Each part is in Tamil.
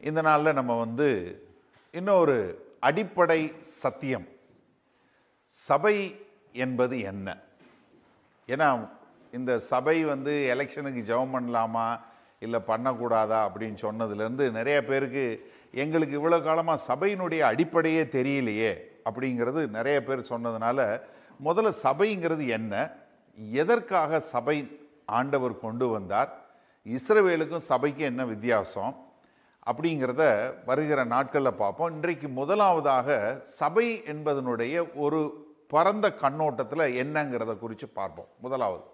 இந்த நாளில் நம்ம வந்து இன்னொரு அடிப்படை சத்தியம் சபை என்பது என்ன ஏன்னா இந்த சபை வந்து எலெக்ஷனுக்கு ஜெபம் பண்ணலாமா இல்லை பண்ணக்கூடாதா அப்படின்னு சொன்னதுலேருந்து நிறைய பேருக்கு எங்களுக்கு இவ்வளோ காலமாக சபையினுடைய அடிப்படையே தெரியலையே அப்படிங்கிறது நிறைய பேர் சொன்னதுனால முதல்ல சபைங்கிறது என்ன எதற்காக சபை ஆண்டவர் கொண்டு வந்தார் இஸ்ரவேலுக்கும் சபைக்கும் என்ன வித்தியாசம் அப்படிங்கிறத வருகிற நாட்களில் பார்ப்போம் இன்றைக்கு முதலாவதாக சபை என்பதனுடைய ஒரு பரந்த கண்ணோட்டத்தில் என்னங்கிறத குறித்து பார்ப்போம் முதலாவது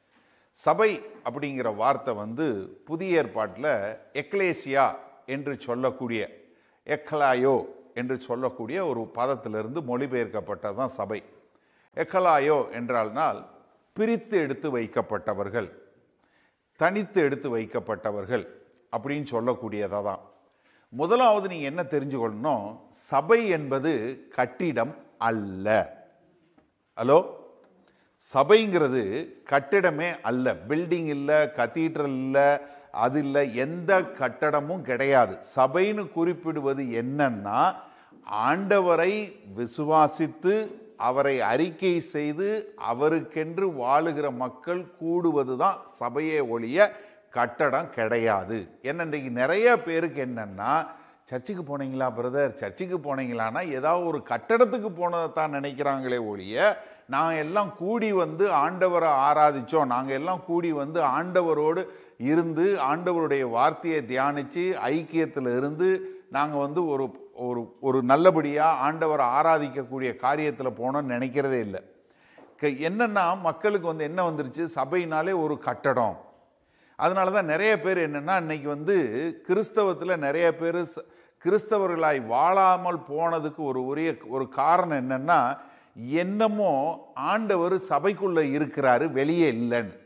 சபை அப்படிங்கிற வார்த்தை வந்து புதிய ஏற்பாட்டில் எக்லேசியா என்று சொல்லக்கூடிய எக்கலாயோ என்று சொல்லக்கூடிய ஒரு பதத்திலிருந்து மொழிபெயர்க்கப்பட்டது தான் சபை எக்கலாயோ என்றால்னால் பிரித்து எடுத்து வைக்கப்பட்டவர்கள் தனித்து எடுத்து வைக்கப்பட்டவர்கள் அப்படின்னு சொல்லக்கூடியதாக தான் முதலாவது நீங்கள் என்ன தெரிஞ்சுக்கொள்ளணும் சபை என்பது கட்டிடம் அல்ல ஹலோ சபைங்கிறது கட்டிடமே அல்ல பில்டிங் இல்லை கத்தீட்ரல் இல்லை அது இல்லை எந்த கட்டடமும் கிடையாது சபைன்னு குறிப்பிடுவது என்னன்னா ஆண்டவரை விசுவாசித்து அவரை அறிக்கை செய்து அவருக்கென்று வாழுகிற மக்கள் கூடுவது தான் சபையே ஒழிய கட்டடம் கிடையாது என்ன இன்றைக்கு நிறைய பேருக்கு என்னன்னா சர்ச்சுக்கு போனீங்களா பிரதர் சர்ச்சுக்கு போனீங்களான்னா ஏதாவது ஒரு கட்டடத்துக்கு போனதை தான் நினைக்கிறாங்களே ஒழிய நான் எல்லாம் கூடி வந்து ஆண்டவரை ஆராதிச்சோம் நாங்கள் எல்லாம் கூடி வந்து ஆண்டவரோடு இருந்து ஆண்டவருடைய வார்த்தையை தியானித்து ஐக்கியத்தில் இருந்து நாங்கள் வந்து ஒரு ஒரு ஒரு நல்லபடியாக ஆண்டவரை ஆராதிக்கக்கூடிய காரியத்தில் போனோம்னு நினைக்கிறதே இல்லை க- என்னன்னா மக்களுக்கு வந்து என்ன வந்துருச்சு சபையினாலே ஒரு கட்டடம் அதனால தான் நிறைய பேர் என்னன்னா இன்னைக்கு வந்து கிறிஸ்தவத்தில் நிறைய பேர் ச- கிறிஸ்தவர்களாய் வாழாமல் போனதுக்கு ஒரு உரிய ஒரு காரணம் என்னன்னா என்னமோ ஆண்டவர் சபைக்குள்ள இருக்கிறாரு வெளியே இல்லைன்னு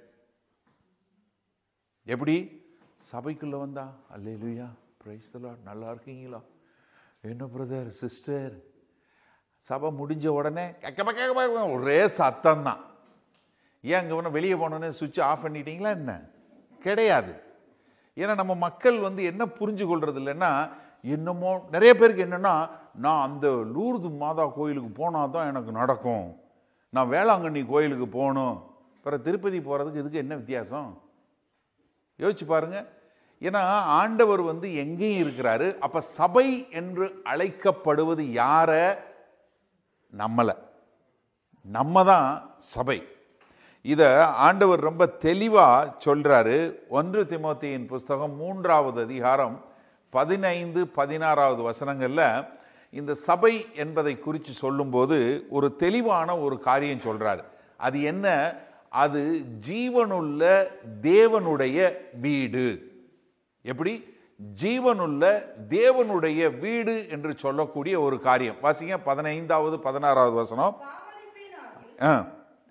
எப்படி சபைக்குள்ள வந்தா அல்லேலூயா பிரைஸ் நல்லா இருக்கீங்களா என்ன பிரதர் சிஸ்டர் சபை முடிஞ்ச உடனே கக்க பக்க கக்க பக்க ஒரே சத்தம் தான் ஏன் அங்கே ஒன்று வெளியே போனோன்னே சுவிட்ச் ஆஃப் பண்ணிட்டீங்களா என்ன கிடையாது ஏன்னா நம்ம மக்கள் வந்து என்ன புரிஞ்சு கொள்றது இல்லைன்னா என்னமோ நிறைய பேருக்கு என்னன்னா நான் அந்த லூர்து மாதா கோயிலுக்கு போனால் தான் எனக்கு நடக்கும் நான் வேளாங்கண்ணி கோயிலுக்கு போகணும் பிறகு திருப்பதி போகிறதுக்கு இதுக்கு என்ன வித்தியாசம் யோசிச்சு பாருங்க ஏன்னா ஆண்டவர் வந்து எங்கேயும் இருக்கிறாரு அப்ப சபை என்று அழைக்கப்படுவது யார நம்மள நம்ம தான் சபை இத ஆண்டவர் ரொம்ப தெளிவா சொல்றாரு ஒன்று திமோத்தியின் புஸ்தகம் மூன்றாவது அதிகாரம் பதினைந்து பதினாறாவது வசனங்கள்ல இந்த சபை என்பதை குறித்து சொல்லும்போது ஒரு தெளிவான ஒரு காரியம் சொல்றாரு அது என்ன அது ஜீவனுள்ள தேவனுடைய வீடு எப்படி ஜீவனுள்ள தேவனுடைய வீடு என்று சொல்லக்கூடிய ஒரு காரியம் வாசிங்க பதினைந்தாவது பதினாறாவது வசனம் தாமதிப்பினாலே ஆ.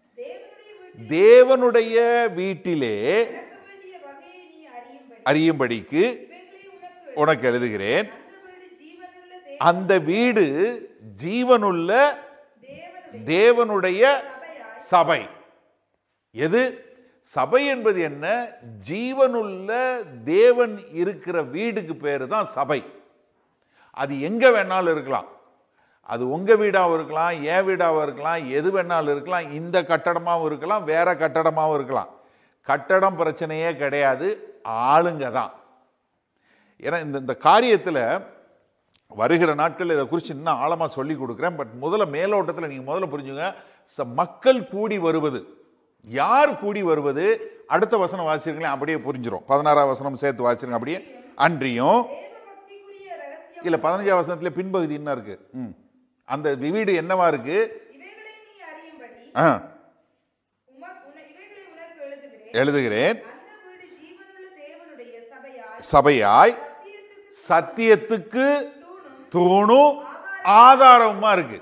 தேவனுடைய தேவனுடைய வீட்டில் வீட்டிலே நடக்க வேண்டிய வகையை நீ அறியும்படி அறியும்படிக்கு இவைகளை உனக்கு உனக்கு எழுதுகிறேன் அந்த வீடு ஜீவனுள்ள அந்த வீடு ஜீவனுள்ள தேவனுடைய தேவனுடைய சபையாய் சபை எது சபை என்பது என்ன ஜீவனுள்ள தேவன் இருக்கிற வீடுக்கு பேரு தான் சபை அது எங்க வேணாலும் இருக்கலாம் அது உங்க வீடாவும் இருக்கலாம் என் வீடாவும் இருக்கலாம் எது வேணாலும் இருக்கலாம் இந்த கட்டடமாவும் இருக்கலாம் வேற கட்டடமாவும் இருக்கலாம் கட்டடம் பிரச்சனையே கிடையாது ஆளுங்க தான் ஏன்னா இந்த இந்த காரியத்தில் வருகிற நாட்கள் இதை குறித்து இன்னும் ஆழமாக சொல்லி கொடுக்குறேன் பட் முதல்ல மேலோட்டத்தில் நீங்கள் முதல்ல புரிஞ்சுங்க ச- மக்கள் கூடி வருவது யார் கூடி வருவது அடுத்த வசனம் வாசிருங்களேன் அப்படியே புரிஞ்சிடும் பதினாறாம் வசனம் சேர்த்து வாசிருங்க அப்படியே அன்றியும் தேவ பக்திக்குரிய ரகசியம் இல்லை பதினஞ்சாம் வசனத்துல பின்பகுதி என்ன இருக்கு ம் அந்த வீடு என்னவா இருக்கு இவைகளை நீ அறியும்படி ஆ, உமக்கு உன- இவைகளை உனக்கு எழுதுகிறேன் எழுதுகிறேன் அந்த வீடு ஜீவனுள்ள தேவனுடைய சபையாய் சபையாய் சத்தியத்துக்கு சத்தியத்துக்கு தூணும் தூணும் ஆதாரமா இருக்கு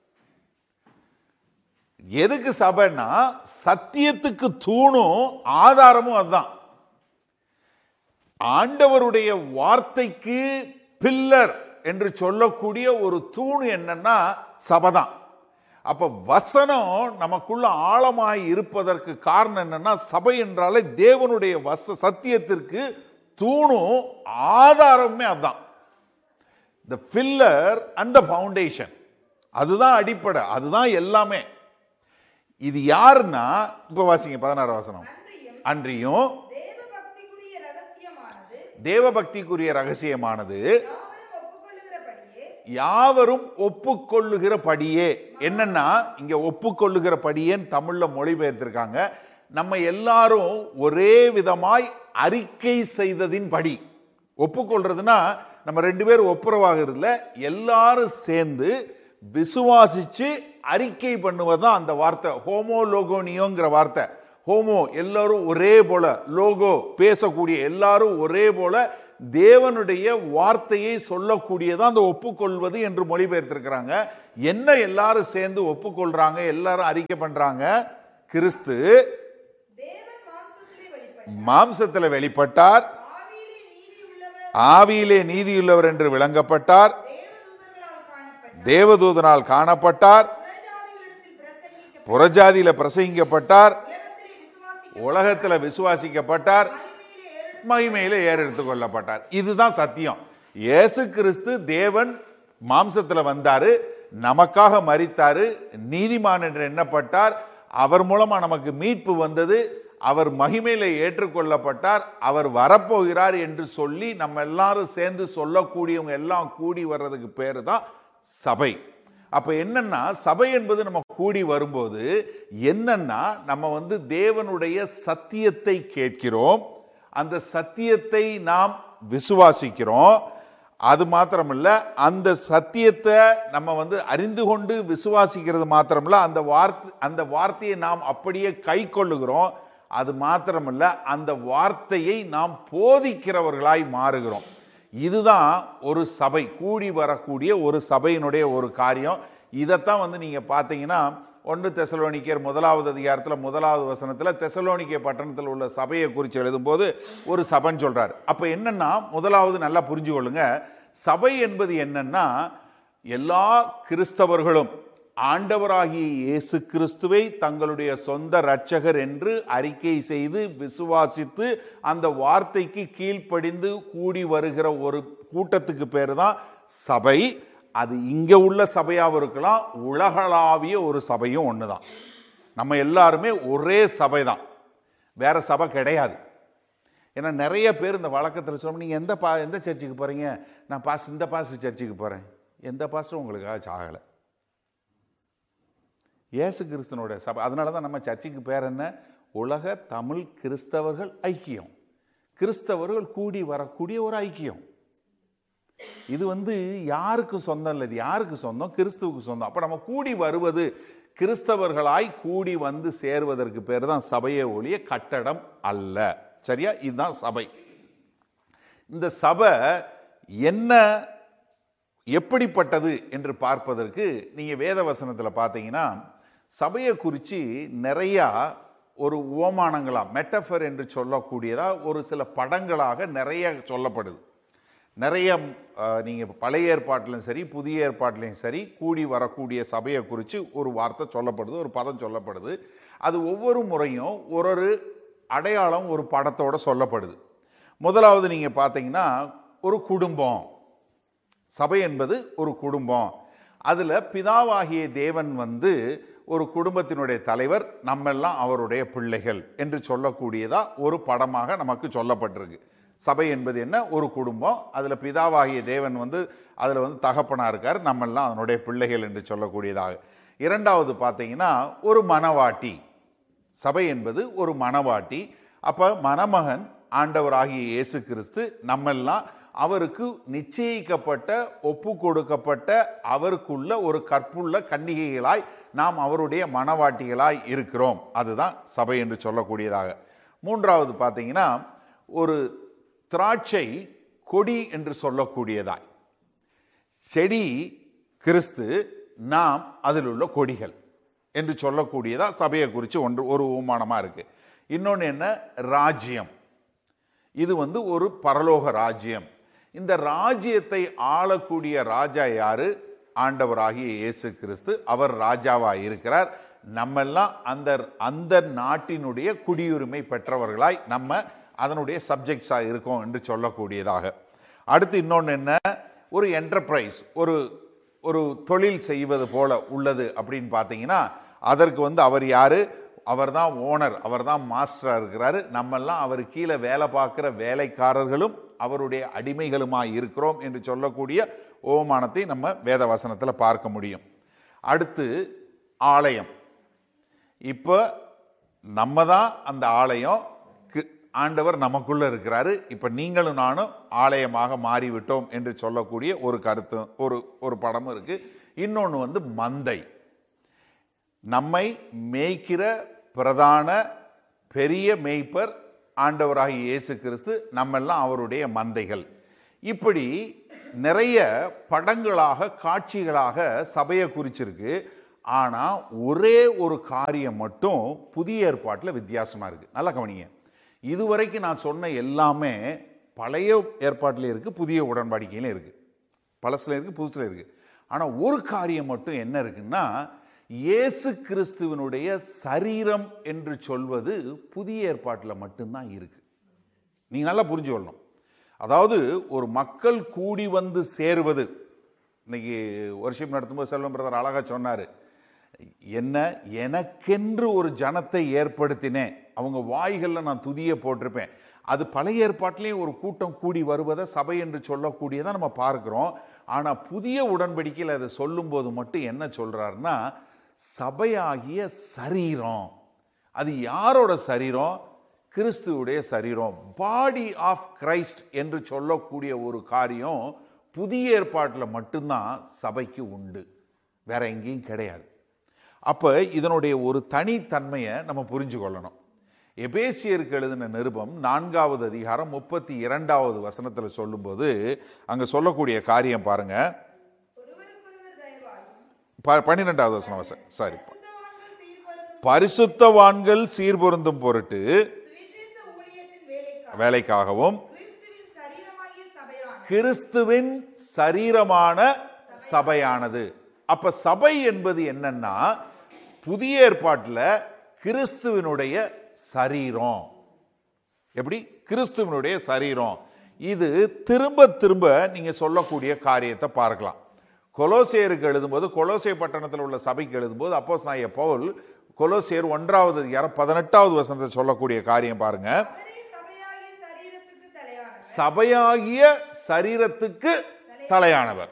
எதுக்கு சபைன்னா சத்தியத்துக்கு தூணும் ஆதாரமும் அதுதான் ஆண்டவருடைய வார்த்தைக்கு பில்லர் என்று சொல்லக்கூடிய ஒரு தூண் என்னன்னா சபைதான் அப்ப வசனம் நமக்குள்ள ஆழமாய் இருப்பதற்கு காரணம் என்னன்னா சபை என்றாலே தேவனுடைய வச சத்தியத்திற்கு தூணும் ஆதாரமே அதான் the pillar and the foundation அதுதான் அடிப்படை அதுதான் எல்லாமே இது யாருன்னா இப்ப வாசிங்க பதினாறு வசனம் அன்றியும் அன்றியும் தேவ பக்திக்குரிய ரகசியமானது தேவபக்திக்குரிய ரகசியமானது யாவரும் ஒப்புக்கொள்ளுகிறபடியே யாவரும் ஒப்புக்கொள்ளுகிறபடியே என்னன்னா இங்க ஒப்புக்கொள்ளுகிறபடியேன்னு தமிழ்ல மொழிபெயர்த்திருக்காங்க நம்ம எல்லாரும் ஒரே விதமாய் அறிக்கை செய்ததின் படி ஒப்புக்கொள்றதுன்னா நம்ம ரெண்டு பேரும் ஒப்புரவாகிறதுல எல்லாரும் சேர்ந்து விசுவாசிச்சு அறிக்கை பண்ணுவதுதான் அந்த வார்த்தை ஹோமோ லோகோனியோங்கிற வார்த்தை ஹோமோ எல்லாரும் ஒரே போல லோகோ பேசக்கூடிய எல்லாரும் ஒரே போல தேவனுடைய வார்த்தையை சொல்லக்கூடியதான் அந்த ஒப்புக்கொள்வது என்று மொழிபெயர்த்திருக்கிறாங்க என்ன எல்லாரும் சேர்ந்து ஒப்புக்கொள்றாங்க எல்லாரும் அறிக்கை பண்றாங்க கிறிஸ்து தேவன் மாம்சத்திலே வெளிப்பட்ட மாம்சத்துல வெளிப்பட்டார் ஆவியிலே நீதி உள்ளவர் ஆவியிலே நீதியுள்ளவர் என்று விளங்கப்பட்டார் தேவதூதர்களால் காணப்பட்ட தேவதூதனால் காணப்பட்டார் புறஜாதிகளிடத்தில் பிரசங்கிக்க புறஜாதியில பிரசங்கிக்கப்பட்டார் உலகத்திலே விசுவாசிக்க உலகத்துல விசுவாசிக்கப்பட்டார் மகிமையிலே ஏறெடுத்து மகிமையில ஏறெடுத்து கொள்ளப்பட்டார் இதுதான் சத்தியம் இயேசு கிறிஸ்து தேவன் மாம்சத்துல வந்தாரு நமக்காக மரித்தாரு நீதிமான் என்று எண்ணப்பட்டார் அவர் மூலமா நமக்கு மீட்பு வந்தது அவர் மகிமையில ஏற்றுக்கொள்ளப்பட்டார் அவர் வரப்போகிறார் என்று சொல்லி நம்ம எல்லாரும் சேர்ந்து சொல்லக்கூடியவங்க எல்லாம் கூடி வர்றதுக்கு பேரு தான் சபை அப்ப என்னன்னா சபை என்பது நம்ம கூடி வரும்போது என்னன்னா நம்ம வந்து தேவனுடைய சத்தியத்தை கேட்கிறோம் அந்த சத்தியத்தை நாம் விசுவாசிக்கிறோம் அது மாத்திரமில்ல அந்த சத்தியத்தை நம்ம வந்து அறிந்து கொண்டு விசுவாசிக்கிறது மாத்திரமில்ல அந்த வார்த்தை அந்த வார்த்தையை நாம் அப்படியே கை கொள்ளுகிறோம் அது மாத்திரமல்ல அந்த வார்த்தையை நாம் போதிக்கிறவர்களாய் மாறுகிறோம் இதுதான் ஒரு சபை கூடி வரக்கூடிய ஒரு சபையினுடைய ஒரு காரியம் இதைத்தான் வந்து நீங்க பார்த்தீங்கன்னா ஒன்று தெசலோனிக்கர் முதலாவது அதிகாரத்தில் முதலாவது வசனத்தில் தெசலோனிக்கே பட்டணத்தில் உள்ள சபையை குறித்து எழுதும்போது ஒரு சபைன்னு சொல்றாரு அப்போ என்னன்னா முதலாவது நல்லா புரிஞ்சு கொள்ளுங்க சபை என்பது என்னன்னா எல்லா கிறிஸ்தவர்களும் ஆண்டவராகிய இயேசு கிறிஸ்துவை தங்களுடைய சொந்த இரட்சகர் என்று அறிக்கை செய்து விசுவாசித்து அந்த வார்த்தைக்கு கீழ்ப்படிந்து கூடி வருகிற ஒரு கூட்டத்துக்கு பேர் தான் சபை அது இங்க உள்ள சபையாகவும் இருக்கலாம் உலகளாவிய ஒரு சபையும் ஒன்று தான் நம்ம எல்லாருமே ஒரே சபை தான் வேற சபை கிடையாது ஏன்னா நிறைய பேர் இந்த வழக்கத்தில் சொல்லுவோம் நீங்கள் எந்த பா எந்த சர்ச்சுக்கு போகிறீங்க நான் பாஸ் இந்த பாஸ் சர்ச்சுக்கு போகிறேன் எந்த பாஸ்டும் உங்களுக்காக சாகலை இயேசு கிறிஸ்தனோட சபை அதனால தான் நம்ம சர்ச்சுக்கு பேர் என்ன உலக தமிழ் கிறிஸ்தவர்கள் ஐக்கியம் கிறிஸ்தவர்கள் கூடி வரக்கூடிய ஒரு ஐக்கியம் இது வந்து யாருக்கு சொந்தம் இல்லை இது யாருக்கு சொந்தம் கிறிஸ்துவுக்கு சொந்தம் அப்போ நம்ம கூடி வருவது கிறிஸ்தவர்களாய் கூடி வந்து சேருவதற்கு பேர் தான் சபையை ஒழிய கட்டடம் அல்ல சரியா இதுதான் சபை இந்த சபை என்ன எப்படிப்பட்டது என்று பார்ப்பதற்கு நீங்க வேத வசனத்துல பார்த்தீங்கன்னா சபையை குறித்து நிறையா ஒரு உவமானங்களா மெட்டஃபர் என்று சொல்லக்கூடியதா ஒரு சில படங்களாக நிறைய சொல்லப்படுது நிறைய அஹ், நீங்க பழைய ஏற்பாட்டிலும் சரி புதிய ஏற்பாட்டிலையும் சரி கூடி வரக்கூடிய சபையை குறித்து ஒரு வார்த்தை சொல்லப்படுது ஒரு பதம் சொல்லப்படுது அது ஒவ்வொரு முறையும் ஒரு ஒரு அடையாளம் ஒரு படத்தோட சொல்லப்படுது முதலாவது நீங்க பார்த்தீங்கன்னா ஒரு குடும்பம் சபை என்பது ஒரு குடும்பம் அதுல பிதாவாகிய தேவன் வந்து ஒரு குடும்பத்தினுடைய தலைவர் நம்மெல்லாம் அவருடைய பிள்ளைகள் என்று சொல்லக்கூடியதா ஒரு படமாக நமக்கு சொல்லப்பட்டிருக்கு சபை என்பது என்ன ஒரு குடும்பம் அதுல பிதாவாகிய தேவன் வந்து அதுல வந்து தகப்பனா இருக்கார் நம்மெல்லாம் அதனுடைய பிள்ளைகள் என்று சொல்லக்கூடியதாக இரண்டாவது பார்த்தீங்கன்னா ஒரு மனவாட்டி சபை என்பது ஒரு மணவாட்டி அப்ப மணமகன் ஆண்டவராகிய இயேசு கிறிஸ்து நம்மெல்லாம் அவருக்கு நிச்சயிக்கப்பட்ட ஒப்பு கொடுக்கப்பட்ட அவருக்குள்ள ஒரு கற்புள்ள கன்னிகைகளாய் நாம் அவருடைய மணவாட்டிகளாய் இருக்கிறோம் அதுதான் சபை என்று சொல்லக்கூடியதாக மூன்றாவது பார்த்தீங்கன்னா ஒரு திராட்சை கொடி என்று சொல்லக்கூடியதாய் செடி கிறிஸ்து நாம் அதில் உள்ள கொடிகள் என்று சொல்லக்கூடியதா சபையை குறித்து ஒன்று ஒரு உமானமாக இருக்கு இன்னொன்று என்ன ராஜ்யம் இது வந்து ஒரு பரலோக ராஜ்யம் இந்த ராஜ்யத்தை ஆளக்கூடிய ராஜா யாரு ஆண்டவராகிய இயேசு கிறிஸ்து அவர் ராஜாவா இருக்கிறார் நம்மெல்லாம் அந்த அந்த நாட்டினுடைய குடியுரிமை பெற்றவர்களாய் நம்ம அதனுடைய சப்ஜெக்ட்ஸாக இருக்கோம் என்று சொல்லக்கூடியதாக அடுத்து இன்னொன்று என்ன ஒரு என்டர்பிரைஸ் ஒரு ஒரு தொழில் செய்வது போல உள்ளது அப்படின்னு பார்த்தீங்கன்னா அதற்கு வந்து அவர் யாரு அவர் தான் ஓனர் அவர் தான் மாஸ்டராக இருக்கிறாரு நம்மெல்லாம் அவர் கீழே வேலை பார்க்குற வேலைக்காரர்களும் அவருடைய அடிமைகளுமாய் இருக்கிறோம் என்று சொல்லக்கூடிய ஓமானத்தை நம்ம வேத வசனத்தில் பார்க்க முடியும் அடுத்து ஆலயம் இப்போ நம்ம தான் அந்த ஆலயம் கு- ஆண்டவர் நமக்குள்ள இருக்கிறாரு இப்போ நீங்களும் நானும் ஆலயமாக மாறிவிட்டோம் என்று சொல்லக்கூடிய ஒரு கருத்து ஒரு ஒரு படமும் இருக்கு இன்னொன்று வந்து மந்தை நம்மை மேய்க்கிற பிரதான பெரிய மேய்ப்பர் ஆண்டவராகிய இயேசு கிறிஸ்து நம்மெல்லாம் அவருடைய மந்தைகள் இப்படி நிறைய படங்களாக காட்சிகளாக சபையை குறிச்சிருக்கு ஆனால் ஒரே ஒரு காரியம் மட்டும் புதிய ஏற்பாட்டில் வித்தியாசமாக இருக்குது நல்லா கவனிங்க இதுவரைக்கும் நான் சொன்ன எல்லாமே பழைய ஏற்பாட்டில் இருக்குது புதிய உடன்படிக்கையிலும் இருக்குது பழசுல இருக்கு புதுசுல இருக்கு ஆனா ஒரு காரியம் மட்டும் என்ன இருக்குன்னா இயேசு கிறிஸ்துவனுடைய சரீரம் என்று சொல்வது புதிய ஏற்பாட்டில் மட்டும்தான் இருக்கு நீங்க நல்லா புரிஞ்சு கொள்ளணும் அதாவது ஒரு மக்கள் கூடி வந்து சேருவது இன்னைக்கு வருஷம் நடத்தும்போது செல்வம் பிரதர் அழகா சொன்னாரு என்ன எனக்கென்று ஒரு ஜனத்தை ஏற்படுத்தினேன் அவங்க வாய்களில் நான் துதிய போட்டிருப்பேன் அது பழைய ஏற்பாட்டிலையும் ஒரு கூட்டம் கூடி வருவதை சபை என்று சொல்லக்கூடியதை நம்ம பார்க்கிறோம் ஆனால் புதிய உடன்படிக்கையில் அதை சொல்லும்போது மட்டும் என்ன சொல்றாருன்னா சபையாகிய சரீரம் அது யாரோட சரீரம் கிறிஸ்துவுடைய சரீரம் பாடி ஆஃப் கிரைஸ்ட் என்று சொல்லக்கூடிய ஒரு காரியம் புதிய ஏற்பாட்டில் மட்டும்தான் சபைக்கு உண்டு வேற எங்கேயும் கிடையாது அப்போ இதனுடைய ஒரு தனித்தன்மையை நம்ம புரிஞ்சு கொள்ளணும் எபேசியருக்கு எழுதின நிருபம் நான்காவது அதிகாரம் முப்பத்தி இரண்டாவது வசனத்தில் சொல்லும்போது அங்கே சொல்லக்கூடிய காரியம் பாருங்க ஒருவருக்கொருவர் தயவாயும் ப- பன்னிரெண்டாவது வசனம் வச சாரி சுத்தவான்கள் சீர்பொருந்தும் பரிசுத்தவான்கள் சீர்பொருந்தும் பொருட்டு சுவிசேஷ ஊழியத்தின் வேலைக்காக வேலைக்காகவும் கிறிஸ்துவின் சரீரமாகிய சபையான கிறிஸ்துவின் சரீரமான சபையானது அப்ப சபை என்பது என்னன்னா புதிய ஏற்பாட்டில் கிறிஸ்துவினுடைய சரீரம் எப்படி கிறிஸ்துவனுடைய சரீரம் இது திரும்ப திரும்ப நீங்க சொல்லக்கூடிய காரியத்தை பார்க்கலாம் கொலோசேருக்கு எழுதும்போது கொலோசே பட்டணத்தில் உள்ள சபைக்கு எழுதும்போது அப்போஸ் நாய பவுல் கொலோசேர் ஒன்றாவது அதிகாரம் பதினெட்டாவது வசனத்தை சொல்லக்கூடிய காரியம் பாருங்க அவரே சபையாகிய சரீரத்துக்கு தலையானவர் சபையாகிய சரீரத்துக்கு தலையானவர்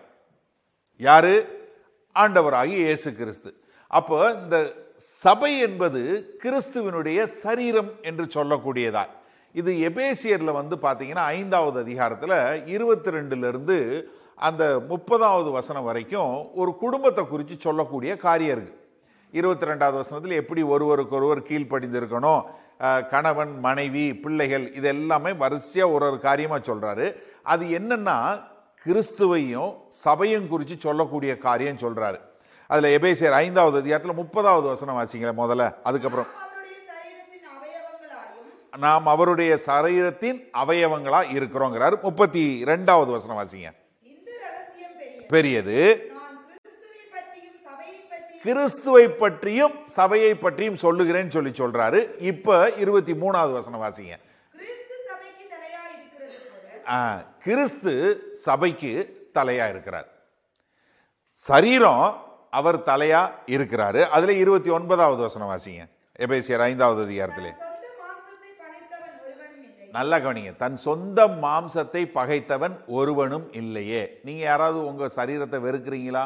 யாரு ஆண்டவராகிய இயேசு கிறிஸ்து அப்போ இந்த சபை என்பது கிறிஸ்துவினுடைய சரீரம் என்று சொல்லக்கூடியதா இது எபேசியர்ல வந்து பார்த்தீங்கன்னா ஐந்தாவது அதிகாரத்தில் இருபத்தி ரெண்டுல இருந்து அந்த முப்பதாவது வசனம் வரைக்கும் ஒரு குடும்பத்தை குறித்து சொல்லக்கூடிய காரியம் இருக்கு இருபத்தி ரெண்டாவது வசனத்தில் எப்படி ஒருவருக்கொருவர் கீழ்ப்படிந்திருக்கணும் அஹ், கணவன் மனைவி பிள்ளைகள் இது எல்லாமே வரிசையாக ஒரு ஒரு காரியமாக சொல்றாரு அது என்னன்னா கிறிஸ்துவையும் சபையும் குறித்து சொல்லக்கூடிய காரியம் சொல்றாரு அதில் எபேசியர் ஐந்தாவது அதிகாரத்தில் முப்பதாவது வசனம் வாசிங்களேன் முதல்ல அதுக்கப்புறம் அவருடைய சரீரத்தின் அவயவங்களாயும் நாம் அவருடைய சரீரத்தின் அவயவங்களா இருக்கிறோங்கிறார் முப்பத்தி ரெண்டாவது வசனம் வாசிங்க இந்த ரகசியம் பெரிய பெரியது நான் கிறிஸ்துவை பற்றியும் சபையை பற்றியும் கிறிஸ்துவை பற்றியும் சபையை பற்றியும் சொல்லுகிறேன்னு சொல்லி சொல்றாரு இப்ப இருபத்தி மூணாவது வசனம் வாசிங்க கிறிஸ்து சபைக்கு தலையா இருக்கிறது போல ஆ, கிறிஸ்து சபைக்கு தலையா இருக்கிறார் சரீரம் அவர் தலையா இருக்கிறாரு அதுல இருபத்தி ஒன்பதாவது வசனம் வாசிங்க எபேசியர் ஐந்தாவது அதிகாரத்திலே சொந்த மாம்சத்தை பகைத்தவன் ஒருவனும் இல்லை நல்லா கவனிங்க தன் சொந்த மாம்சத்தை பகைத்தவன் ஒருவனும் இல்லையே நீங்க யாராவது உங்க சரீரத்தை வெறுக்கிறீங்களா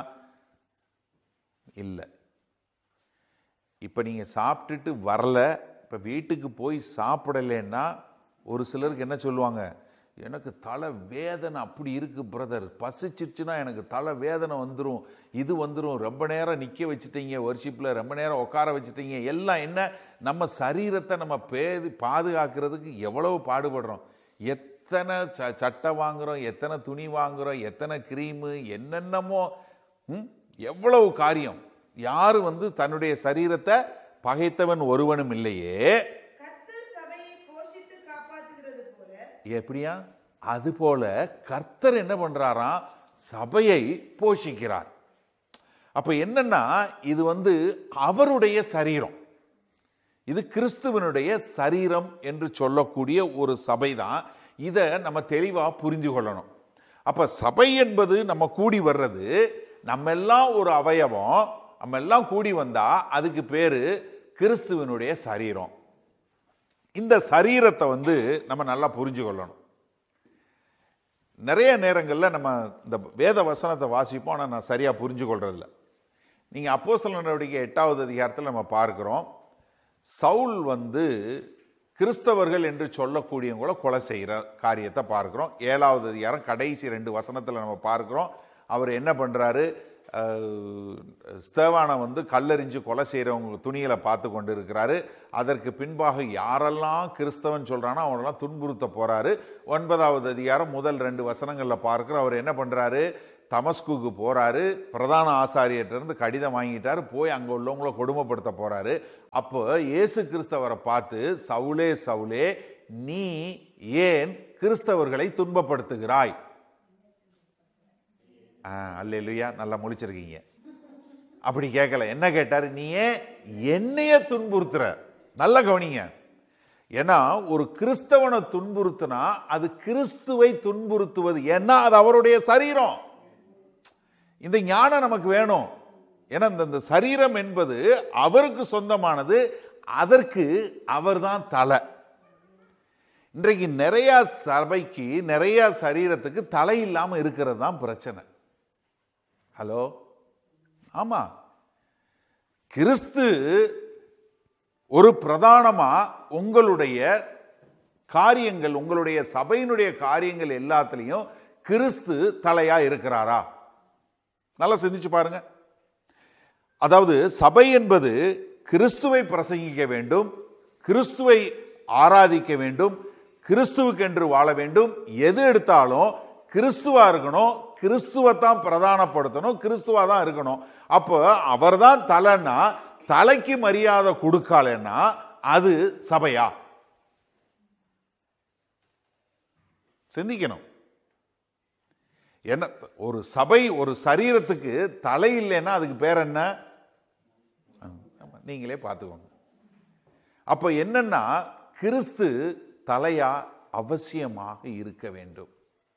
இல்லை இப்போ நீங்கள் சாப்பிட்டுட்டு வரல இப்போ வீட்டுக்கு போய் சாப்பிடலைன்னா ஒரு சிலருக்கு என்ன சொல்லுவாங்க எனக்கு தலை வேதனை அப்படி இருக்கு பிரதர் பசிச்சிருச்சுன்னா எனக்கு தலை வேதனை வந்துடும் இது வந்துடும் ரொம்ப நேரம் நிற்க வச்சுட்டீங்க ஒர்ஷிப்பில் ரொம்ப நேரம் உட்கார வச்சுட்டீங்க எல்லாம் என்ன நம்ம சரீரத்தை நம்ம பேதி பாதுகாக்கிறதுக்கு எவ்வளவு பாடுபடுறோம் எத்தனை ச சட்டை வாங்குறோம் எத்தனை துணி வாங்குறோம் எத்தனை க்ரீமு என்னென்னமோ ம்? எவ்வளவு காரியம் யாரு வந்து தன்னுடைய சரீரத்தை பகைத்தவன் ஒருவனும் இல்லையே கர்த்தர் சபையை போஷித்து காப்பாற்றுகிறது போல எப்படியா அதுபோல கர்த்தர் என்ன பண்றாராம் சபையை போஷிக்கிறார் அப்ப என்னன்னா இது வந்து அவருடைய சரீரம் இது கிறிஸ்துவனுடைய சரீரம் என்று சொல்லக்கூடிய ஒரு சபை தான் இதை நம்ம தெளிவாக புரிந்து கொள்ளணும் அப்ப சபை என்பது நம்ம கூடி வர்றது நம்ம எல்லாம் ஒரு அவயவம் நம்ம எல்லாம் கூடி வந்தா அதுக்கு பேரு கிறிஸ்துவனுடைய சரீரம் இந்த சரீரத்தை வந்து நம்ம நல்லா புரிஞ்சு கொள்ளணும் நிறைய நேரங்களில் நம்ம இந்த வேத வசனத்தை வாசிப்போம் ஆனால் நான் சரியாக புரிஞ்சு கொள்றதில்ல நீங்கள் அப்போஸ்தலர் நடவடிக்கை எட்டாவது அதிகாரத்தில் நம்ம பார்க்கிறோம் சவுல் வந்து கிறிஸ்தவர்கள் என்று சொல்லக்கூடியவங்கள கொலை செய்கிற காரியத்தை பார்க்கிறோம் ஏழாவது அதிகாரம் கடைசி ரெண்டு வசனத்தில் நம்ம பார்க்கிறோம் அவர் என்ன பண்ணுறாரு ஸ்தேவானை வந்து கல்லெறிஞ்சு கொலை செய்கிறவங்க துணிகளை பார்த்து கொண்டு இருக்கிறாரு அதற்கு பின்பாக யாரெல்லாம் கிறிஸ்தவன் சொல்கிறானோ அவனெல்லாம் துன்புறுத்த போகிறாரு ஒன்பதாவது அதிகாரம் முதல் ரெண்டு வசனங்களில் பார்க்குறோம் அவர் என்ன பண்ணுறாரு தமஸ்குக்கு போறாரு பிரதான ஆசாரியர்கிட்ட இருந்து கடிதம் வாங்கிட்டாரு போய் அங்க உள்ளவங்கள கொடுமைப்படுத்த போறாரு அப்போ இயேசு கிறிஸ்தவரை பார்த்து சவுலே சவுலே நீ ஏன் கிறிஸ்தவர்களை துன்பப்படுத்துகிறாய் அல்லேலுயா நல்லா முழிச்சிருக்கீங்க அப்படி கேட்கல என்ன கேட்டாரு நீ ஏன் என்னைய துன்புறுத்துற நல்ல கவனிங்க ஏன்னா ஒரு கிறிஸ்தவனை துன்புறுத்துனா அது கிறிஸ்துவை துன்புறுத்துவது ஏன்னா அது அவருடைய சரீரம் இந்த ஞானம் நமக்கு வேணும் ஏன்னா இந்த இந்த சரீரம் என்பது அவருக்கு சொந்தமானது அதற்கு அவர்தான் தலை இன்றைக்கு நிறைய சபைக்கு நிறைய சரீரத்துக்கு தலை இல்லாம இருக்கிறது தான் பிரச்சனை ஹலோ ஆமா கிறிஸ்து ஒரு பிரதானமா உங்களுடைய காரியங்கள் உங்களுடைய சபையினுடைய காரியங்கள் எல்லாத்துலேயும் கிறிஸ்து தலையா இருக்கிறாரா நல்லா சிந்திச்சு பாருங்க அதாவது சபை என்பது கிறிஸ்துவை பிரசங்கிக்க வேண்டும் கிறிஸ்துவை ஆராதிக்க வேண்டும் கிறிஸ்துவுக்கென்று வாழ வேண்டும் எது எடுத்தாலும் கிறிஸ்துவா இருக்கணும் கிறிஸ்துவை தான் பிரதானப்படுத்தணும் கிறிஸ்துவா தான் இருக்கணும் அப்போ அவர் தான் தலைன்னா தலைக்கு மரியாதை கொடுக்காலன்னா அது சபையா சிந்திக்கணும் என்ன ஒரு சபை ஒரு சரீரத்துக்கு தலை இல்லைன்னா அதுக்கு பேர் என்ன ஆமா, நீங்களே பார்த்துக்கோங்க அப்ப என்னன்னா கிறிஸ்து தலையா அவசியமாக இருக்க வேண்டும்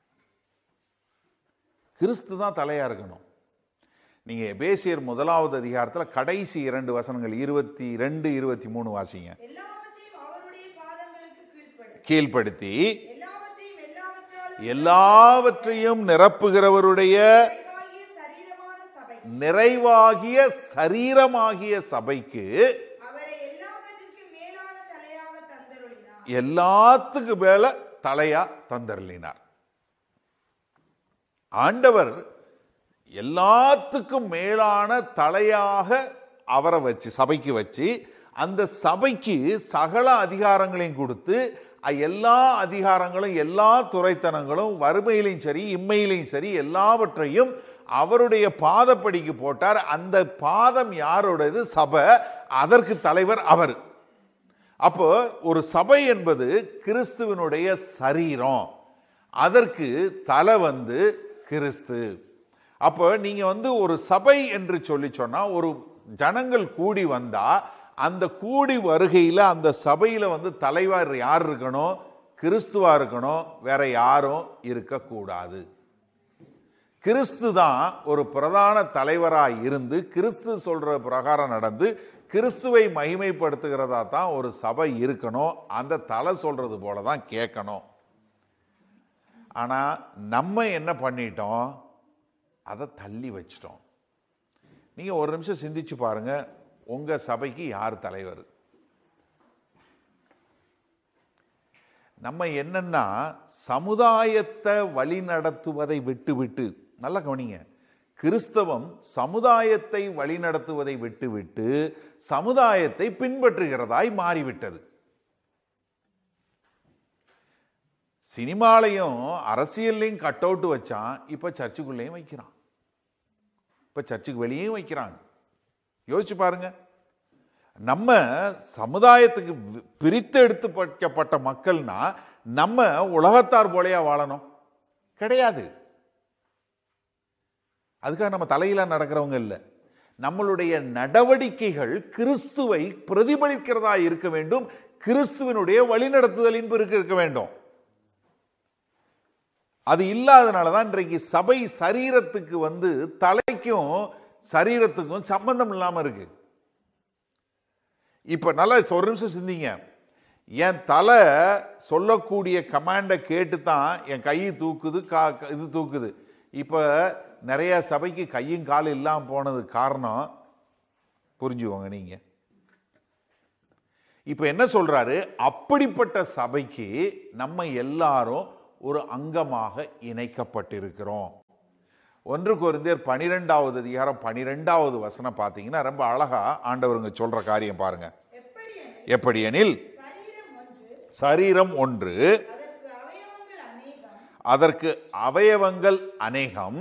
கிறிஸ்து தான் தலையா இருக்கணும் நீங்க எபேசியர் முதலாவது அதிகாரத்தில் கடைசி இரண்டு வசனங்கள் இருபத்தி ரெண்டு இருபத்தி மூணு வாசிங்க எல்லாவற்றையும் அவருடைய பாதங்களுக்கு கீழ்ப்படு கீழ்ப்படுத்தி எல்லாவற்றையும் எல்லாவற்றாலும் எல்லாவற்றையும் நிரப்புகிறவருடைய நிறைவாகிய சரீரமான சபை நிறைவாகிய சரீரமாகிய சபைக்கு அவரை எல்லாவற்றிற்கும் மேலான தலையாக தந்தருளினார் எல்லாத்துக்கு மேல தலையா தந்தருளினார் ஆண்டவர் எல்லாத்துக்கும் மேலான தலையாக அவரை வச்சு சபைக்கு வச்சு அந்த சபைக்கு சகல அதிகாரங்களையும் கொடுத்து அ- எல்லா அதிகாரங்களும் எல்லா துறைத்தனங்களும் வறுமையிலையும் சரி இம்மையிலையும் சரி எல்லாவற்றையும் அவருடைய பாதப்படிக்கு போட்டார் அந்த பாதம் யாரோடது சபை அதற்கு தலைவர் அவர் அப்போ ஒரு சபை என்பது கிறிஸ்துவனுடைய சரீரம் அதற்கு தலை வந்து கிறிஸ்து அப்போ நீங்க வந்து ஒரு சபை என்று சொல்லி சொன்னா ஒரு ஜனங்கள் கூடி வந்தா அந்த கூடி வருகையில அந்த சபையில வந்து தலைவர் யார் இருக்கணும் கிறிஸ்துவா இருக்கணும் வேற யாரும் இருக்கக்கூடாது கிறிஸ்து தான் ஒரு பிரதான தலைவராய் இருந்து கிறிஸ்து சொல்ற பிரகாரம் நடந்து கிறிஸ்துவை மகிமைப்படுத்துகிறதா தான் ஒரு சபை இருக்கணும் அந்த தலை சொல்றது போல தான் கேட்கணும் ஆனா நம்ம என்ன பண்ணிட்டோம் அதை தள்ளி வச்சிட்டோம் நீங்க ஒரு நிமிஷம் சிந்திச்சு பாருங்க உங்க சபைக்கு யார் தலைவர் நம்ம என்னன்னா சமுதாயத்தை வழி நடத்துவதை விட்டு விட்டு நல்லா கவனிங்க கிறிஸ்தவம் சமுதாயத்தை வழிநடத்துவதை விட்டுவிட்டு சமுதாயத்தை பின்பற்றுகிறதாய் மாறிவிட்டது சினிமாலையும் அரசியல்லையும் கட் அவுட் வச்சான் இப்ப சர்ச்சுக்குள்ளேயும் வைக்கிறான் இப்ப சர்ச்சுக்கு வெளியேயும் வைக்கிறாங்க யோசிச்சு பாருங்க நம்ம சமுதாயத்துக்கு வி- பிரித்து எடுத்து வைக்கப்பட்ட மக்கள்னா நம்ம உலகத்தார் போலயா வாழணும் கிடையாது அதுக்காக நம்ம தலையில நடக்கிறவங்க இல்லை நம்மளுடைய நடவடிக்கைகள் கிறிஸ்துவை பிரதிபலிக்கிறதா இருக்க வேண்டும் கிறிஸ்துவனுடைய வழிநடத்துதலின் இருக்க இருக்க வேண்டும் அது இல்லாதனால தான் இன்றைக்கு சபை சரீரத்துக்கு வந்து தலைக்கும் சரீரத்துக்கும் சம்பந்தம் இல்லாம இருக்கு இப்ப நல்லா ஒரு நிமிஷம் சிந்திங்க என் தலை சொல்லக்கூடிய கமாண்டை கேட்டு தான் என் கை தூக்குது கா இது தூக்குது இப்போ நிறைய சபைக்கு கையும் காலும் இல்லாமல் போனது காரணம் புரிஞ்சுக்கோங்க நீங்க இப்போ என்ன சொல்றாரு அப்படிப்பட்ட சபைக்கு நம்ம எல்லாரும் ஒரு அங்கமாக இணைக்கப்பட்டிருக்கிறோம் ஒன்று குருந்தியர் பனிரெண்டாவது அதிகாரம் பனிரெண்டாவது வசனம் பார்த்தீங்கன்னா ரொம்ப அழகா ஆண்டவருங்க சொல்ற காரியம் பாருங்க எப்படி எப்படி எனில் சரீரம் ஒன்று சரீரம் ஒன்று அதற்கு அவயவங்கள் அதற்கு அவயவங்கள்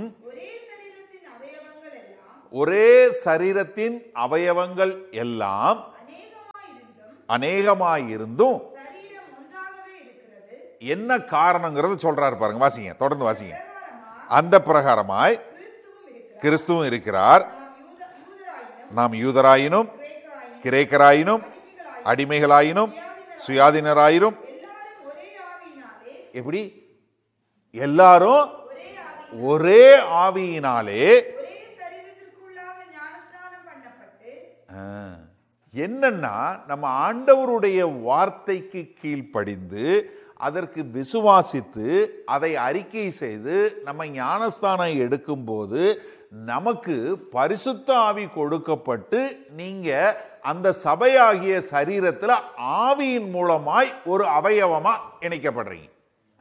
அநேகம் அநேகம் ஒரே சரீரத்தின் அவயவங்கள் ஒரே சரீரத்தின் அவயவங்கள் எல்லாம் எல்லாம் அநேகமாயிருந்தும் அநேகமாயிருந்தும் சரீரம் ஒன்றாகவே இருக்கிறது என்ன காரணங்கிறத சொல்றாரு பாருங்க வாசிங்க தொடர்ந்து வாசிங்க பிரகாரமா அந்த பிரகாரமாய் கிறிஸ்துவும் கிறிஸ்துவும் இருக்கிறார் இருக்கிறார் நாம் யூத யூதராயினும் நாம் யூதராயினும் கிரேக்கராயினும் கிரேக்கராயினும் அடிமைகளாயினும் சுயாதீனராயினும் எல்லாரும் ஒரே ஆவியினாலே எப்படி எல்லாரும் ஒரே ஆவி ஒரே ஆவியினாலே ஒரே சரீரத்திற்குள்ளாக ஞானஸ்நானம் பண்ணப்பட்டு ஆ, என்னன்னா நம்ம ஆண்டவருடைய வார்த்தைக்கு கீழ்ப்படிந்து அதற்கு விசுவாசித்து அதை அறிக்கை செய்து நம்ம ஞானஸ்தானம் எடுக்கும்போது நமக்கு பரிசுத்த ஆவி கொடுக்கப்பட்டு நீங்க அந்த சபையாகிய சரீரத்தில் ஆவியின் மூலமாய் ஒரு அவயவமா இணைக்கப்படுறீங்க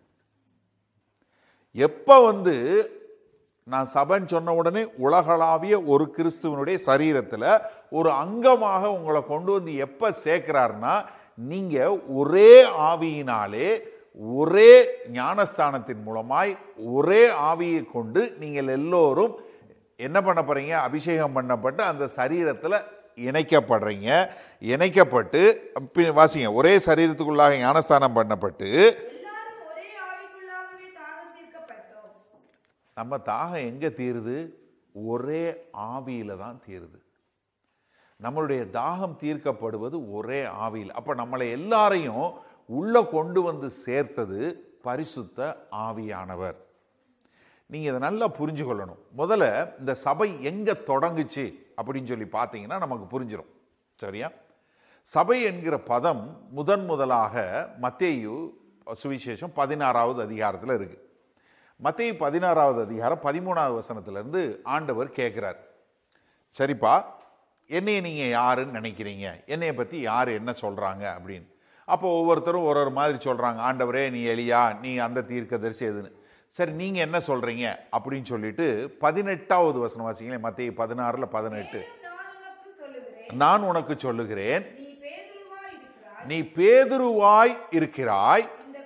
எப்ப வந்து நான் சபைன்னு சொன்ன உடனே உலகளாவிய ஒரு கிறிஸ்துவனுடைய சரீரத்தில் ஒரு அங்கமாக உங்களை கொண்டு வந்து எப்ப சேர்க்கிறாருன்னா நீங்க ஒரே ஆவியினாலே ஒரே ஞானஸ்தானத்தின் மூலமாய் ஒரே ஆவியை கொண்டு நீங்கள் எல்லோரும் என்ன பண்ண போறீங்க அபிஷேகம் பண்ணப்பட்டு அந்த சரீரத்தில் இணைக்கப்படுறீங்க இணைக்கப்பட்டு பி- வாசிங்க ஒரே சரீரத்துக்குள்ளாக ஞானஸ்தானம் பண்ணப்பட்டு எல்லாரும் ஒரே ஆவிக்குள்ளாகவே தாகம் தீர்க்கப்பட்டோம் நம்ம தாகம் எங்க தீருது ஒரே ஆவியில தான் தீருது நம்மளுடைய தாகம் தீர்க்கப்படுவது ஒரே ஆவியில் அப்ப நம்மளை எல்லாரையும் உள்ள கொண்டு வந்து சேர்த்தது பரிசுத்த ஆவியானவர் நீங்க இதை நல்லா புரிஞ்சு கொள்ளணும் முதல்ல இந்த சபை எங்க தொடங்குச்சு அப்படின்னு சொல்லி பார்த்தீங்கன்னா நமக்கு புரிஞ்சிடும் சரியா சபை என்கிற பதம் முதன் முதலாக மத்தேயு சுவிசேஷம் பதினாறாவது அதிகாரத்தில் இருக்கு மத்தேயு பதினாறாவது அதிகாரம் பதிமூணாவது வசனத்திலிருந்து ஆண்டவர் கேட்கிறார் சரிப்பா என்னைய நீங்க யாருன்னு நினைக்கிறீங்க என்னைய பத்தி யார் என்ன சொல்றாங்க அப்படின்னு அப்போ ஒவ்வொருத்தரும் ஒரு ஒரு மாதிரி சொல்றாங்க ஆண்டவரே நீ எலியா நீ அந்த தீர்க்கதரிசி எதுன்னு சரி நீங்க என்ன சொல்றீங்க அப்படின்னு சொல்லிட்டு பதினெட்டாவது வசனம் வாசிங்களேன் மத்திய பதினாறுல பதினெட்டு நான் உனக்கு சொல்லுகிறேன் நான் உனக்கு சொல்லுகிறேன் நீ பேதுருவாய் நீ பேதுருவாய் இருக்கிறாய் இருக்கிறாய்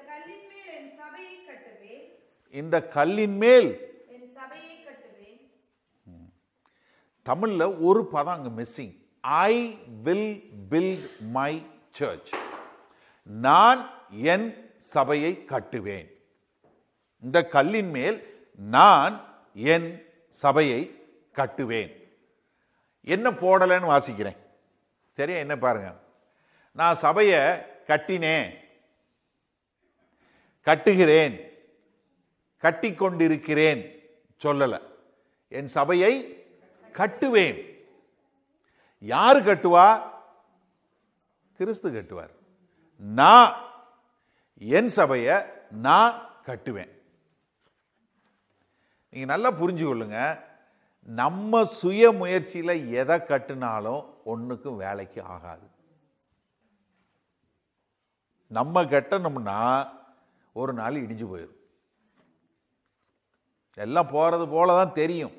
இந்த கல்லின் மேல் என் இந்த கல்லின் மேல் சபையை கட்டுவேன் என் சபையை கட்டுவேன் தமிழ்ல ஒரு பதம் அங்க missing I will build my church நான் என் சபையை கட்டுவேன் இந்த கல்லின் மேல் நான் என் சபையை கட்டுவேன் என்ன போடலைன்னு வாசிக்கிறேன் சரியா என்ன பாருங்க நான் சபையை கட்டினேன் கட்டுகிறேன் கட்டிக்கொண்டிருக்கிறேன் சொல்லல என் சபையை கட்டுவேன் யாரு கட்டுவா கிறிஸ்து கட்டுவார் நான் என் சபையை நான் கட்டுவேன் நீங்க நல்லா புரிஞ்சு கொள்ளுங்க நம்ம சுய முயற்சியில எதை கட்டுனாலும் ஒண்ணுக்கும் வேலைக்கு ஆகாது நம்ம கட்டணும்னா ஒரு நாள் இடிஞ்சு போயிடும் எல்லாம் போறது போல தான் தெரியும்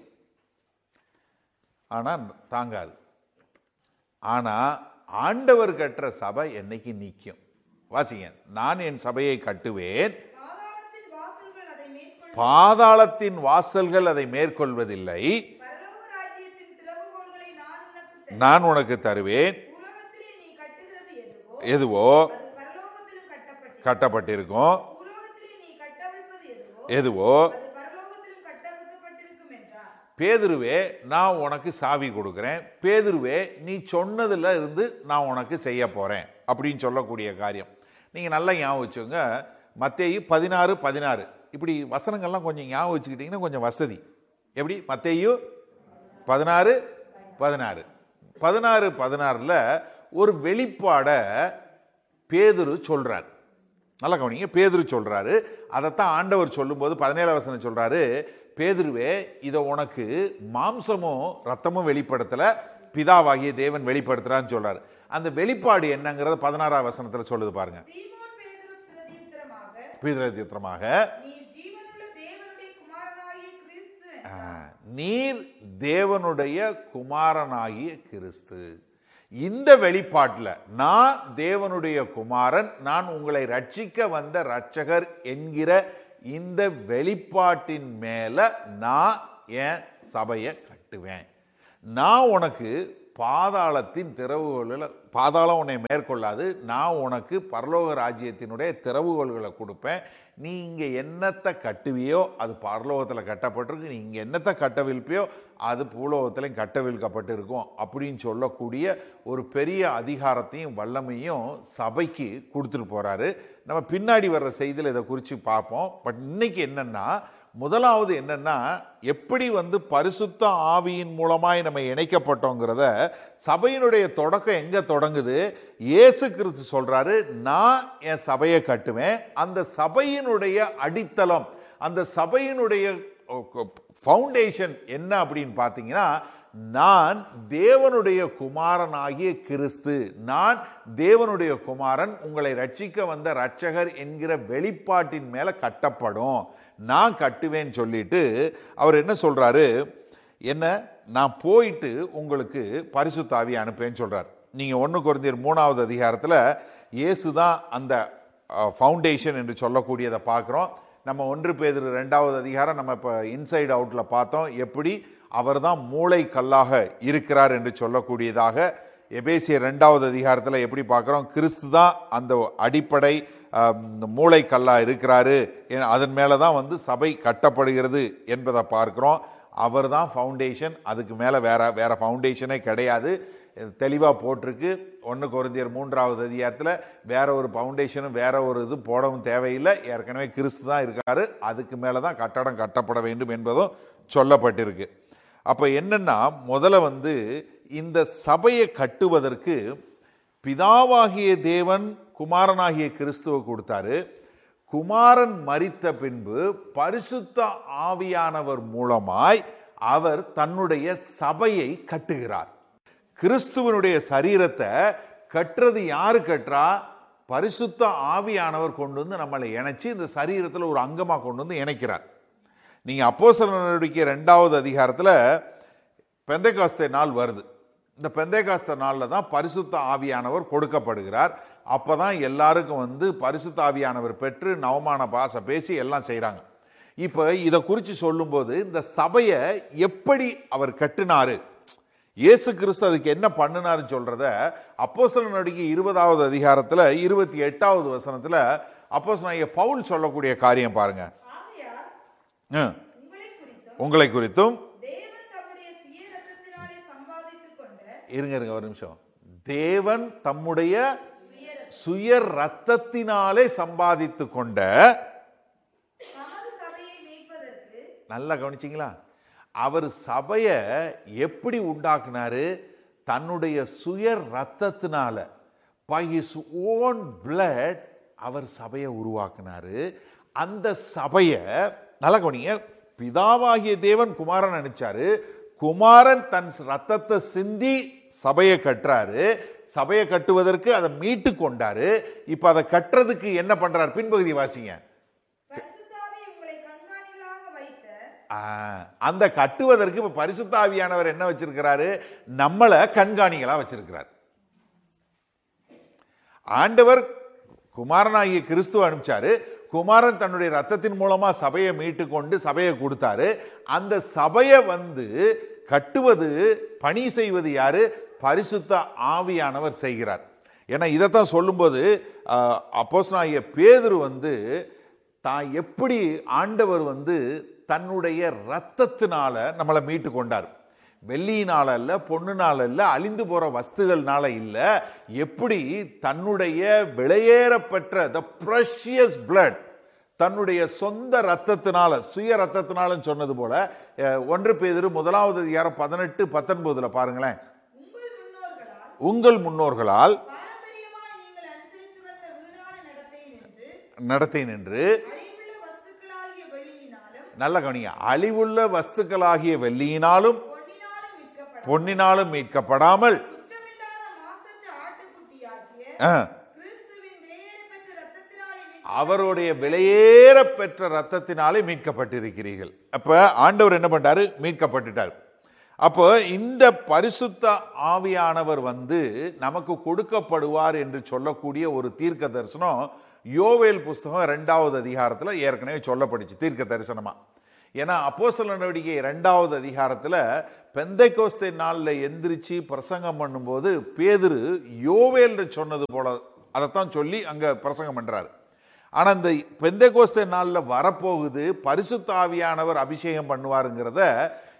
ஆனா தாங்காது ஆனா ஆண்டவர் கட்டுற சபை என்னைக்கு நிற்கும் வாசிங்க நான் என் சபையை கட்டுவேன் பாதாளத்தின் வாசல்கள் அதை மேற்கொள்ள பாதாளத்தின் வாசல்கள் அதை மேற்கொள்வதில்லை பரலோக ராஜ்யத்தின் திறவுகோல்களை நான் உனக்கு தருவேன் நான் உனக்கு தருவேன் உலகத்திலே நீ கட்டுகிறது எதுவோ எதுவோ அது பரலோகத்திலும் கட்டப்பட்டிருக்கும் கட்டப்பட்டிருக்கும் பூலோகத்திலே நீ கட்டவிழ்ப்பது எதுவோ எதுவோ அது பரலோகத்திலும் கட்டவிழ்க்கப்பட்டிருக்கும் என்றார் பேதுருவே நான் உனக்கு சாவி கொடுக்குறேன் பேதுருவே நீ சொன்னதுல இருந்து நான் உனக்கு செய்ய போறேன் அப்படின்னு சொல்லக்கூடிய காரியம் நீங்க நல்லா ஞாபகம் வச்சுங்க மத்தேயு பதினாறு பதினாறு இப்படி வசனங்கள்லாம் கொஞ்சம் ஞாபகம் வச்சுக்கிட்டிங்கன்னா கொஞ்சம் வசதி எப்படி மத்தேயு பதினாறு பதினாறு பதினாறு பதினாறில் ஒரு வெளிப்பாடை பேதுரு சொல்றார் நல்லா கவனிங்க பேதுரு சொல்றாரு அதைத்தான் ஆண்டவர் சொல்லும்போது பதினேழாம் வசனம் சொல்றாரு பேதுருவே இதை உனக்கு மாம்சமும் ரத்தமும் வெளிப்படுத்தல பிதாவாகிய தேவன் வெளிப்படுத்துறான்னு சொல்றாரு அந்த வெளிப்பாடு என்னங்கிறத பதினாறாம் வசனத்துல சொல்லுது பாருங்க சீமோன் பேதுரு பிரதியுத்தரமாக பீதரத்தியத்திரமாக நீ ஜீவனுள்ள தேவனுடைய குமாரனாகிய கிறிஸ்து ஆ, நீர் தேவனுடைய குமாரனாகிய கிறிஸ்து இந்த வெளிப்பாட்டில் நான் தேவனுடைய குமாரன் நான் உங்களை ரட்சிக்க வந்த ரட்சகர் என்கிற இந்த வெளிப்பாட்டின் மேல நான் என் சபையை கட்டுவேன் நான் உனக்கு பாதாளத்தின் திறவுகோல்களை பாதாளம் உன்னை மேற்கொள்ளாது நான் உனக்கு பரலோக ராஜ்யத்தினுடைய திறவுகோல்களை கொடுப்பேன் நீ இங்கே என்னத்தை கட்டுவியோ அது பரலோகத்தில் கட்டப்பட்டிருக்கு நீ இங்கே என்னத்தை கட்டவிழ்ப்பியோ அது பூலோகத்திலையும் கட்டவிழ்க்கப்பட்டிருக்கும் அப்படின்னு சொல்லக்கூடிய ஒரு பெரிய அதிகாரத்தையும் வல்லமையும் சபைக்கு கொடுத்துட்டு போறாரு நம்ம பின்னாடி வர்ற செய்தியில் இதை குறித்து பார்ப்போம் பட் இன்னைக்கு என்னன்னா முதலாவது என்னன்னா எப்படி வந்து பரிசுத்த ஆவியின் மூலமாய் நம்ம இணைக்கப்பட்டோங்கிறத சபையினுடைய தொடக்கம் எங்க தொடங்குது இயேசு கிறிஸ்து சொல்றாரு நான் என் சபையை கட்டுவேன் அந்த சபையினுடைய அடித்தளம் அந்த சபையினுடைய ஃபவுண்டேஷன் என்ன அப்படின்னு பார்த்தீங்கன்னா நான் தேவனுடைய குமாரனாகிய கிறிஸ்து நான் தேவனுடைய குமாரன் உங்களை ரட்சிக்க வந்த ரட்சகர் என்கிற வெளிப்பாட்டின் மேல கட்டப்படும் நான் கட்டுவேன்னு சொல்லிட்டு அவர் என்ன சொல்றாரு என்ன நான் போயிட்டு உங்களுக்கு பரிசுத்தாவி அனுப்பேன்னு சொல்றார் நீங்க ஒன்று குறைந்தர் மூணாவது அதிகாரத்தில் இயேசு தான் அந்த ஃபவுண்டேஷன் என்று சொல்லக்கூடியதை பார்க்குறோம் நம்ம ஒன்று பேர் ரெண்டாவது அதிகாரம் நம்ம இப்போ இன்சைடு அவுட்டில் பார்த்தோம் எப்படி அவர் தான் மூளை கல்லாக இருக்கிறார் என்று சொல்லக்கூடியதாக எபேசிய ரெண்டாவது அதிகாரத்தில் எப்படி பார்க்குறோம் கிறிஸ்து தான் அந்த அடிப்படை மூளை கல்லாக இருக்கிறாரு ஏன்னா அதன் மேலே தான் வந்து சபை கட்டப்படுகிறது என்பதை பார்க்குறோம் அவர் தான் ஃபவுண்டேஷன் அதுக்கு மேலே வேற வேற ஃபவுண்டேஷனே கிடையாது தெளிவாக போட்டிருக்கு ஒன்று குறைந்தியர் மூன்றாவது அதிகாரத்தில் வேற ஒரு ஃபவுண்டேஷனும் வேற ஒரு இது போடவும் தேவையில்லை ஏற்கனவே கிறிஸ்து தான் இருக்காரு அதுக்கு மேலே தான் கட்டடம் கட்டப்பட வேண்டும் என்பதும் சொல்லப்பட்டிருக்கு அப்போ என்னன்னா முதல்ல வந்து இந்த சபையை கட்டுவதற்கு பிதாவாகிய தேவன் குமாரனாகிய கிறிஸ்துவை கொடுத்தாரு குமாரன் மரித்த பின்பு பரிசுத்த ஆவியானவர் மூலமாய் அவர் தன்னுடைய சபையை கட்டுகிறார் கிறிஸ்துவனுடைய சரீரத்தை கட்டுறது யாரு கட்டுறா பரிசுத்த ஆவியானவர் கொண்டு வந்து நம்மளை இணைச்சு இந்த சரீரத்தில் ஒரு அங்கமாக கொண்டு வந்து இணைக்கிறார் நீங்கள் அப்போஸ்தலர் நடவடிக்கை ரெண்டாவது அதிகாரத்தில் பெந்தைகாஸ்தே நாள் வருது இந்த பெந்தைகாஸ்த நாளில் தான் பரிசுத்த ஆவியானவர் கொடுக்கப்படுகிறார் அப்போ தான் எல்லாருக்கும் வந்து பரிசுத்த ஆவியானவர் பெற்று நவமான பாச பேசி எல்லாம் செய்கிறாங்க இப்போ இதை குறித்து சொல்லும்போது இந்த சபையை எப்படி அவர் கட்டினாரு இயேசு கிறிஸ்து அதுக்கு என்ன பண்ணினாருன்னு சொல்றத அப்போஸ்தலர் நடவடிக்கை இருபதாவது அதிகாரத்தில் இருபத்தி எட்டாவது வசனத்தில் அப்போஸ்தலனாகிய பவுல் சொல்லக்கூடிய காரியம் பாருங்க ஆகையால் ம். உங்களை குறித்தும் உங்களை குறித்தும் தேவன் தம்முடைய சுய ரத்தத்தினாலே சம்பாதித்துக் கொண்ட இருங்க இருங்க ஒரு நிமிஷம் தேவன் தம்முடைய சுய ரத்தத்தினாலே சம்பாதித்து கொண்ட தமது சபையை மேய்ப்பதற்கு நல்லா கவனிச்சிங்களா அவர் சபையை எப்படி உண்டாக்குனாரு தன்னுடைய சுய ரத்தத்தினால பை ஹிஸ் ஓன் blood அவர் சபையை உருவாக்குனாரு அந்த சபையை நல்லா கவனிங்க பிதாவாகிய தேவன் குமாரன் அனுப்பிச்சாரு குமாரன் தன் ரத்தத்தை சிந்தி சபையை கட்டுறாரு சபையை கட்டுவதற்கு அதை மீட்டு கொண்டாரு இப்ப அதை கட்டுறதுக்கு என்ன பண்றாரு பின்பகுதி வாசிங்க பரிசுத்தாவி உங்களை கண்காணிகளாக வைத்த ஆ, அந்த கட்டுவதற்கு இப்ப பரிசுத்த ஆவியானவர் என்ன வச்சிருக்கிறாரு நம்மள கண்காணிகளா வச்சிருக்கிறார் ஆண்டவர் குமாரனாகிய கிறிஸ்துவ அனுப்பிச்சாரு குமாரன் தன்னுடைய ரத்தத்தின் மூலமா சபையை மீட்டு கொண்டு சபையை கொடுத்தாரு அந்த சபையை வந்து கட்டுவது பணி செய்வது யாரு பரிசுத்த ஆவியானவர் செய்கிறார் ஏன்னா இதைத்தான் சொல்லும்போது அப்போஸ்தலனாகிய பேதுரு வந்து தான் எப்படி ஆண்டவர் வந்து தன்னுடைய ரத்தத்தினால நம்மளை மீட்டு கொண்டார் வெள்ளியினால அல்ல பொண்ணுனால இல்ல அழிந்து போற வஸ்துகள்னால இல்ல எப்படி தன்னுடைய விலையேறப்பெற்ற த ப்ரஷியஸ் blood தன்னுடைய சொந்த ரத்தத்தினால சுய ரத்தத்தினாலும் சொன்னது போல அஹ், ஒன்று பேதிரு முதலாவது அதிகாரம் பதினெட்டு பத்தொன்பதுல பாருங்களேன் உங்கள் முன்னோர்களால் உங்கள் முன்னோர்களால் பாரம்பரியமாய் நீங்கள் அனுசரித்து வந்த வீணான நடத்தை நின்று நடத்தை நின்று அழிவுள்ள வஸ்துக்களாகிய வெள்ளியினாலும் நல்ல கவனிங்க அழிவுள்ள வஸ்துக்களாகிய வெள்ளியினாலும் பொன்னினாலும் மீட்கப்பட பொன்னினாலும் மீட்கப்படாமல் குற்றமில்லாத மாசற்ற ஆட்டுக்குட்டியாகிய அஹ், கிறிஸ்துவின் விலையேற பெற்ற ரத்தத்தினாலே மீட்க அவருடைய விலையேற பெற்ற ரத்தத்தினாலே மீட்கப்பட்டிருக்கிறீர்கள் அப்ப ஆண்டவர் என்ன பண்ணிட்டாரு மீட்கப்பட்டுட்டார் அப்போ இந்த பரிசுத்த ஆவியானவர் வந்து நமக்கு கொடுக்கப்படுவார் என்று சொல்லக்கூடிய ஒரு தீர்க்க தரிசனம் யோவேல் புஸ்தகம் ரெண்டாவது அதிகாரத்தில் ஏற்கனவே சொல்லப்பட்டுச்சு தீர்க்க தரிசனமா ஏன்னா அப்போஸ்தல நடவடிக்கை ரெண்டாவது அதிகாரத்தில் பெந்தைக்கோஸ்தை நாளில் எந்திரிச்சு பிரசங்கம் பண்ணும்போது பேதுரு யோவேல் சொன்னது போல அதைத்தான் சொல்லி அங்கே பிரசங்கம் பண்றாரு ஆனால் இந்த பெந்தைகோஸ்தே நாளில் வரப்போகுது பரிசுத்த ஆவியானவர் அபிஷேகம் பண்ணுவாருங்கிறத